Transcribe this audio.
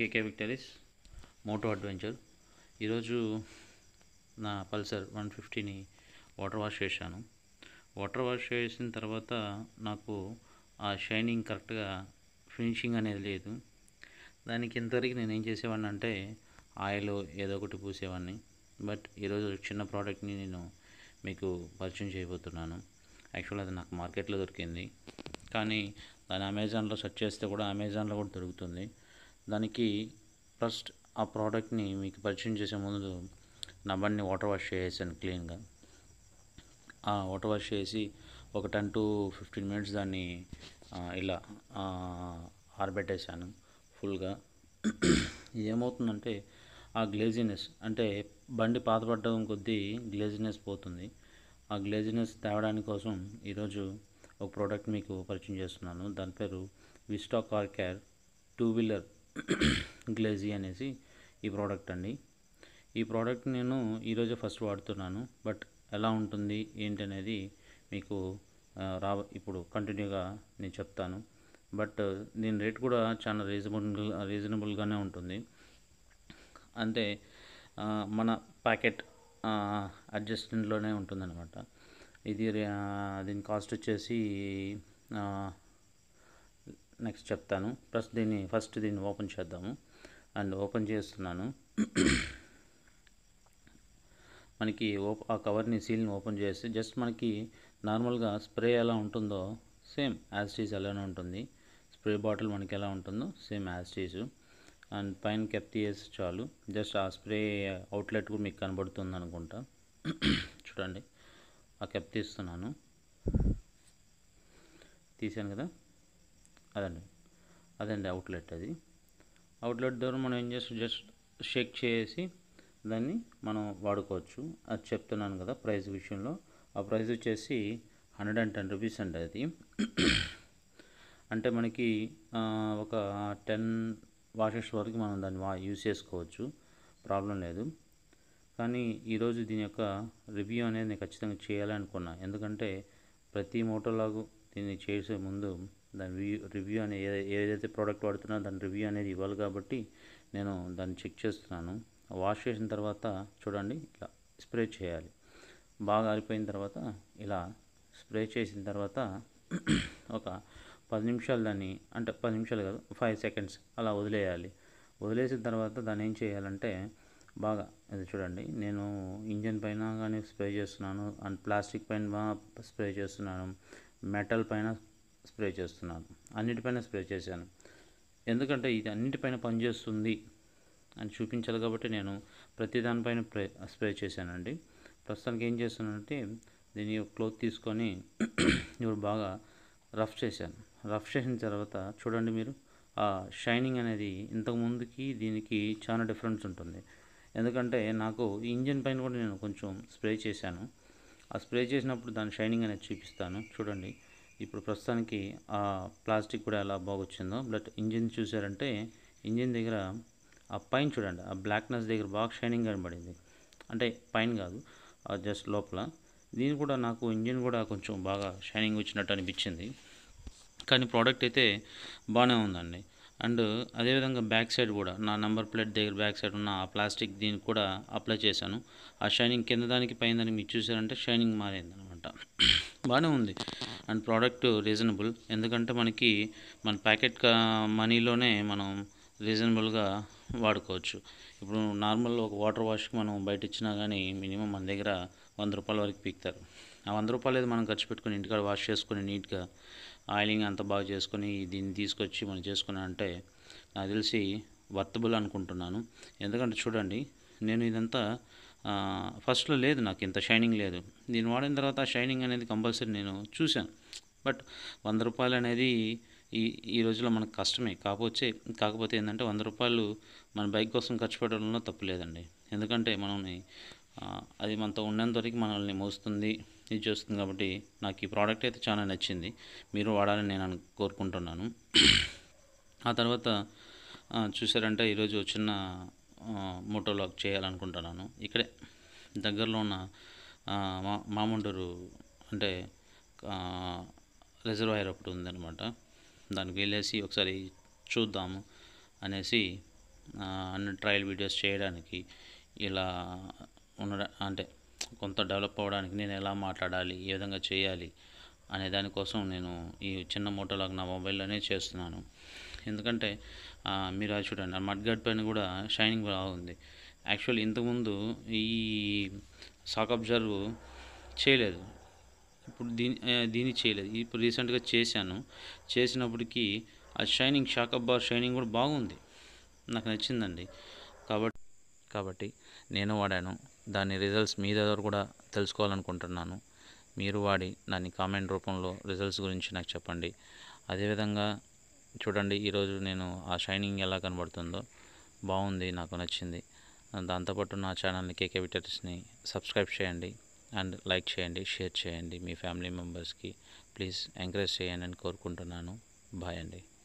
కేకే victories Moto adventure ఈరోజు నా Pulsar one ఫిఫ్టీని వాటర్ వాష్ చేశాను వాటర్ వాష్ చేసిన తర్వాత నాకు ఆ షైనింగ్ కరెక్ట్గా ఫినిషింగ్ అనేది లేదు దానికి ఇంతవరకు నేను ఏం చేసేవాడిని అంటే ఆయిల్ ఏదో ఒకటి పూసేవాడిని బట్ ఈరోజు చిన్న ప్రోడక్ట్ని నేను మీకు పరిచయం చేయబోతున్నాను యాక్చువల్ అది నాకు మార్కెట్లో దొరికింది కానీ దాని అమెజాన్లో సెర్చ్ చేస్తే కూడా అమెజాన్లో కూడా దొరుకుతుంది దానికి ఫస్ట్ ఆ ప్రోడక్ట్ని మీకు పరిచయం చేసే ముందు నా బండిని వాటర్ వాష్ చేసాను క్లీన్గా ఆ వాటర్ వాష్ చేసి ఒక టెన్ టు ఫిఫ్టీన్ మినిట్స్ దాన్ని ఆ, ఇలా ఆ, ఆరబెట్టేశాను ఫుల్గా ఏమవుతుందంటే ఆ గ్లేజినెస్ అంటే బండి పాతపడడం కొద్దీ గ్లేజినెస్ పోతుంది ఆ గ్లేజినెస్ తేవడానికి కోసం ఈరోజు ఒక ప్రోడక్ట్ మీకు పరిచయం చేస్తున్నాను దాని పేరు Vista car care two wheeler glazy అనేసి ఈ ప్రోడక్ట్ అండి ఈ ప్రోడక్ట్ నేను ఈరోజే ఫస్ట్ వాడుతున్నాను బట్ ఎలా ఉంటుంది ఏంటి అనేది మీకు ఆ, రా ఇప్పుడు కంటిన్యూగా నేను చెప్తాను బట్ దీని రేట్ కూడా చాలా రీజనబుల్ రీజనబుల్గానే ఉంటుంది అంటే ఆ, మన ప్యాకెట్ అడ్జస్ట్మెంట్లోనే ఉంటుందన్నమాట ఇది ఆ, దీని కాస్ట్ వచ్చేసి నెక్స్ట్ చెప్తాను ప్లస్ దీన్ని ఫస్ట్ దీన్ని ఓపెన్ చేద్దాము అండ్ ఓపెన్ చేస్తున్నాను మనకి ఓప్ ఆ కవర్ని సీల్ని ఓపెన్ చేసి జస్ట్ మనకి నార్మల్గా స్ప్రే ఎలా ఉంటుందో సేమ్ యాజ్ టీజ్ అలానే ఉంటుంది స్ప్రే బాటిల్ మనకి ఎలా ఉంటుందో సేమ్ యాజ్ టీజ్ అండ్ పైన కెప్ తీసేసి చాలు జస్ట్ ఆ స్ప్రే అవుట్లెట్ కూడా మీకు కనబడుతుంది అనుకుంటా చూడండి ఆ కెప్ తీస్తున్నాను తీసాను కదా అదండి అదండి అవుట్లెట్ అది అవుట్లెట్ ద్వారా మనం ఏం చేస్తాం జస్ట్ షేక్ చేసి దాన్ని మనం వాడుకోవచ్చు అది చెప్తున్నాను కదా ప్రైస్ విషయంలో ఆ ప్రైస్ వచ్చేసి హండ్రెడ్ అండ్ టెన్ రూపీస్ అండి అది అంటే మనకి ఆ, ఒక టెన్ వాషెస్ వరకు మనం దాన్ని వా యూస్ చేసుకోవచ్చు ప్రాబ్లం లేదు కానీ ఈరోజు దీని యొక్క రివ్యూ అనేది నేను ఖచ్చితంగా చేయాలనుకున్నా ఎందుకంటే ప్రతి మోటోలాగు దీన్ని చేసే ముందు దాని రివ్యూ రివ్యూ అనేది ఏ- ఏదైతే ప్రోడక్ట్ వాడుతున్నా దాని రివ్యూ అనేది ఇవ్వాలి కాబట్టి నేను దాన్ని చెక్ చేస్తున్నాను వాష్ చేసిన తర్వాత చూడండి ఇట్లా స్ప్రే చేయాలి బాగా ఆరిపోయిన తర్వాత ఇలా స్ప్రే చేసిన తర్వాత ఒక పది నిమిషాలు దాన్ని అంటే పది నిమిషాలు కాదు ఫైవ్ సెకండ్స్ అలా వదిలేయాలి వదిలేసిన తర్వాత దాన్ని ఏం చేయాలంటే బాగా ఇది చూడండి నేను ఇంజన్ పైన కానీ స్ప్రే చేస్తున్నాను అండ్ ప్లాస్టిక్ పైన బా- స్ప్రే చేస్తున్నాను మెటల్ పైన స్ప్రే చేస్తున్నాను అన్నిటిపైన స్ప్రే చేశాను ఎందుకంటే ఇది అన్నిటిపైన పనిచేస్తుంది అని చూపించాలి కాబట్టి నేను ప్రతి దానిపైన ప్రే స్ప్రే చేశానండి ప్రస్తుతానికి ఏం చేస్తున్నానంటే దీని క్లోత్ తీసుకొని ఇప్పుడు బాగా రఫ్ చేశాను రఫ్ చేసిన తర్వాత చూడండి మీరు ఆ షైనింగ్ అనేది ఇంతకు ముందుకి దీనికి చాలా డిఫరెన్స్ ఉంటుంది ఎందుకంటే నాకు ఈ ఇంజిన్ పైన కూడా నేను కొంచెం స్ప్రే చేశాను ఆ స్ప్రే చేసినప్పుడు దాని షైనింగ్ అనేది చూపిస్తాను చూడండి ఇప్పుడు ప్రస్తుతానికి ఆ ప్లాస్టిక్ కూడా ఎలా బాగొచ్చిందో బట్ ఇంజిన్ చూసారంటే ఇంజిన్ దగ్గర ఆ పైన చూడండి ఆ బ్లాక్నెస్ దగ్గర బాగా షైనింగ్ కనబడింది అంటే పైన కాదు జస్ట్ లోపల దీని కూడా నాకు ఇంజిన్ కూడా కొంచెం బాగా షైనింగ్ వచ్చినట్టు అనిపించింది కానీ ప్రోడక్ట్ అయితే బాగానే ఉందండి అండ్ అదేవిధంగా బ్యాక్ సైడ్ కూడా నా నంబర్ ప్లేట్ దగ్గర బ్యాక్ సైడ్ ఉన్న ఆ ప్లాస్టిక్ దీనికి కూడా అప్లై చేశాను ఆ షైనింగ్ కింద దానికి పైన దానికి మీరు చూసారంటే షైనింగ్ మారింది అనమాట బాగానే ఉంది అండ్ ప్రోడక్ట్ రీజనబుల్ ఎందుకంటే మనకి మన ప్యాకెట్ మనీలోనే మనం రీజనబుల్గా వాడుకోవచ్చు ఇప్పుడు నార్మల్ ఒక వాటర్ వాష్కి మనం బయట ఇచ్చినా కానీ మినిమం మన దగ్గర వంద రూపాయల వరకు పీకుతారు ఆ వంద రూపాయలు ఏదో మనం ఖర్చు పెట్టుకొని ఇంటికాడ వాష్ చేసుకొని నీట్గా ఆయిలింగ్ అంతా బాగా చేసుకొని దీన్ని తీసుకొచ్చి మనం చేసుకున్నా అంటే నాకు తెలిసి వర్తబుల్ అనుకుంటున్నాను ఎందుకంటే చూడండి నేను ఇదంతా ఆ, ఫస్ట్లో లేదు నాకు ఇంత షైనింగ్ లేదు దీన్ని వాడిన తర్వాత ఆ షైనింగ్ అనేది కంపల్సరీ నేను చూశాను బట్ వంద రూపాయలు అనేది ఈ ఈ రోజుల్లో మనకు కష్టమే కాకపోతే కాకపోతే ఏంటంటే వంద రూపాయలు మన బైక్ కోసం ఖర్చు పెట్టడంలో తప్పు లేదండి ఎందుకంటే మనల్ని ఆ, అది మనతో ఉన్నంత వరకు మనల్ని మోస్తుంది ఇది చేస్తుంది కాబట్టి నాకు ఈ ప్రోడక్ట్ అయితే చాలా నచ్చింది మీరు వాడాలని నేను అను కోరుకుంటున్నాను ఆ తర్వాత ఆ, చూసారంటే ఈరోజు చిన్న మోటోలాగ్ చేయాలనుకుంటున్నాను ఇక్కడే దగ్గరలో ఉన్న ఆ, మా మామండూరు అంటే రిజర్వాయర్ ఒకటి ఉందన్నమాట దానికి వెళ్ళేసి ఒకసారి చూద్దాము అనేసి అన్ని ట్రయల్ వీడియోస్ చేయడానికి ఇలా ఉండడ అంటే కొంత డెవలప్ అవ్వడానికి నేను ఎలా మాట్లాడాలి ఏ విధంగా చేయాలి అనే దానికోసం నేను ఈ చిన్న మోటోలాగ్ నా మొబైల్లోనే చేస్తున్నాను ఎందుకంటే ఆ, మీరు అది చూడండి ఆ మడ్ గార్డ్ పైన కూడా షైనింగ్ బాగుంది యాక్చువల్ ఇంతకుముందు ఈ సాక్ అబ్జర్వ్ చేయలేదు ఇప్పుడు దీని ఆ, దీన్ని చేయలేదు ఇప్పుడు రీసెంట్గా చేశాను చేసినప్పటికీ ఆ షైనింగ్ షాక్ అబ్బార్ షైనింగ్ కూడా బాగుంది నాకు నచ్చిందండి కాబట్టి కాబట్టి నేను వాడాను దాని రిజల్ట్స్ మీ దగ్గర కూడా తెలుసుకోవాలనుకుంటున్నాను మీరు వాడి దాన్ని కామెంట్ రూపంలో రిజల్ట్స్ గురించి నాకు చెప్పండి అదేవిధంగా చూడండి ఈరోజు నేను ఆ షైనింగ్ ఎలా కనబడుతుందో బాగుంది నాకు నచ్చింది దాంతోపాటు నా ఛానల్ని కేకే విటర్స్ని సబ్స్క్రైబ్ చేయండి అండ్ లైక్ చేయండి షేర్ చేయండి మీ ఫ్యామిలీ మెంబర్స్కి ప్లీజ్ ఎంకరేజ్ చేయండి అని కోరుకుంటున్నాను బాయ్ అండి